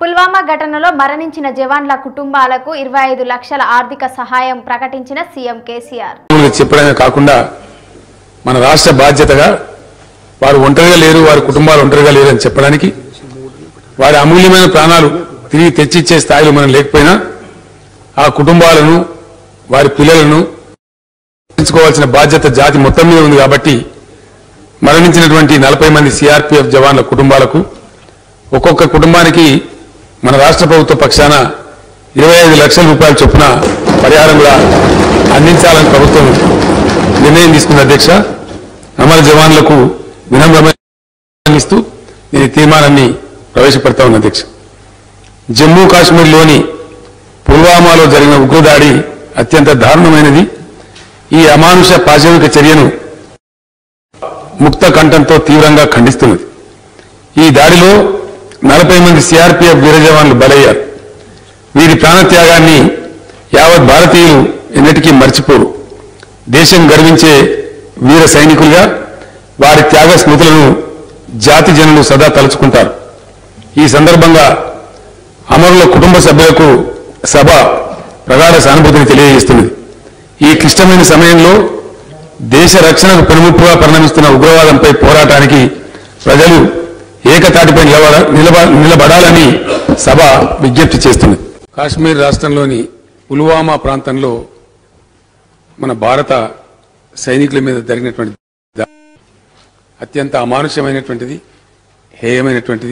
పుల్వామా ఘటనలో మరణించిన జవాన్ల కుటుంబాలకు ఇరవై ఐదు లక్షల ఆర్థిక సహాయం ప్రకటించిన సీఎం కేసీఆర్ మామూలుగా చెప్పడమే కాకుండా మన రాష్ట్ర బాధ్యతగా వారు ఒంటరిగా లేరు వారి కుటుంబాలు ఒంటరిగా లేరు అని చెప్పడానికి వారి అమూల్యమైన ప్రాణాలు తిరిగి తెచ్చిచ్చే స్థాయిలో మనం లేకపోయినా ఆ కుటుంబాలను వారి పిల్లలను రక్షించుకోవాల్సిన బాధ్యత జాతి మొత్తం మీద ఉంది కాబట్టి మరణించినటువంటి నలభై మంది సిఆర్పీఎఫ్ జవాన్ల కుటుంబాలకు ఒక్కొక్క కుటుంబానికి మన రాష్ట్ర ప్రభుత్వ పక్షాన ఇరవై ఐదు లక్షల రూపాయల చొప్పున పరిహారం కూడా అందించాలని ప్రభుత్వం నిర్ణయం తీసుకుంది అధ్యక్ష అమర జవాన్లకు వినమ్రమైన ఇస్తూ నేను ఈ తీర్మానాన్ని ప్రవేశపెడతా ఉంది అధ్యక్ష జమ్మూ కాశ్మీర్లోని పుల్వామాలో జరిగిన ఉగ్రదాడి అత్యంత దారుణమైనది ఈ అమానుష పాశవిక చర్యను ముక్త కంఠంతో తీవ్రంగా ఖండిస్తున్నది ఈ దాడిలో నలభై మంది సిఆర్పీఎఫ్ వీర జవాన్లు బలయ్యారు వీరి ప్రాణత్యాగాన్ని యావత్ భారతీయులు ఎన్నటికీ మర్చిపోరు దేశం గర్వించే వీర సైనికులుగా వారి త్యాగ స్మృతులను జాతి జనులు సదా తలుచుకుంటారు ఈ సందర్భంగా అమరుల కుటుంబ సభ్యులకు సభ ప్రగాఢ సానుభూతిని తెలియజేస్తున్నది ఈ క్లిష్టమైన సమయంలో దేశ రక్షణకు పెనుముప్పుగా పరిణమిస్తున్న ఉగ్రవాదంపై పోరాటానికి ప్రజలు ఏకతాటిపై నిలబడ నిలబ- నిలబడాలని సభ విజ్ఞప్తి చేస్తున్నది కాశ్మీర్ రాష్ట్రంలోని పుల్వామా ప్రాంతంలో మన భారత సైనికుల మీద జరిగినటువంటి దా- అత్యంత అమానుష్యమైనటువంటిది హేయమైనటువంటిది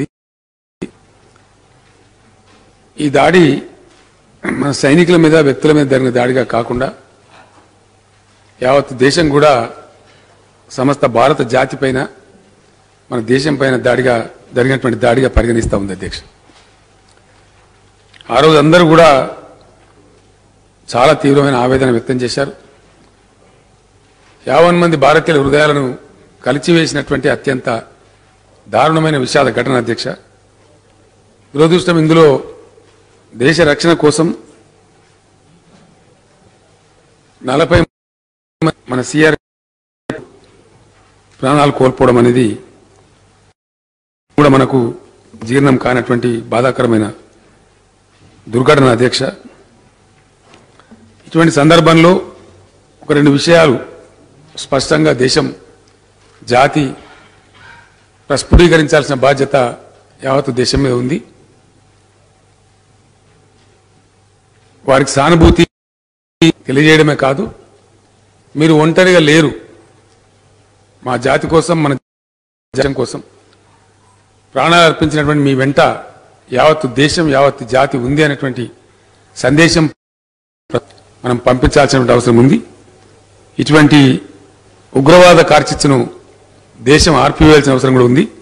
ఈ దాడి మన సైనికుల మీద వ్యక్తుల మీద జరిగిన దాడిగా కాకుండా యావత్ దేశం కూడా సమస్త భారత జాతి పైన మన దేశం పైన దాడిగా జరిగినటువంటి దాడిగా పరిగణిస్తా ఉంది అధ్యక్ష ఆ రోజు అందరూ కూడా చాలా తీవ్రమైన ఆవేదన వ్యక్తం చేశారు యావన్ మంది భారతీయుల హృదయాలను కలిచివేసినటువంటి అత్యంత దారుణమైన విషాద ఘటన అధ్యక్ష దురదృష్టం ఇందులో దేశ రక్షణ కోసం నలభై మన సిఆర్ ప్రాణాలు కోల్పోవడం అనేది కూడా మనకు జీర్ణం కానటువంటి బాధాకరమైన దుర్ఘటన అధ్యక్ష ఇటువంటి సందర్భంలో ఒక రెండు విషయాలు స్పష్టంగా దేశం జాతి ప్రస్ఫుటీకరించాల్సిన బాధ్యత యావత్తు దేశం మీద ఉంది వారికి సానుభూతి తెలియజేయడమే కాదు మీరు ఒంటరిగా లేరు మా జాతి కోసం మన దేశం కోసం ప్రాణాలు అర్పించినటువంటి మీ వెంట యావత్తు దేశం యావత్తు జాతి ఉంది అనేటువంటి సందేశం మనం పంపించాల్సినటువంటి అవసరం ఉంది ఇటువంటి ఉగ్రవాద కార్చిచ్చును దేశం ఆర్పివేయాల్సిన అవసరం కూడా ఉంది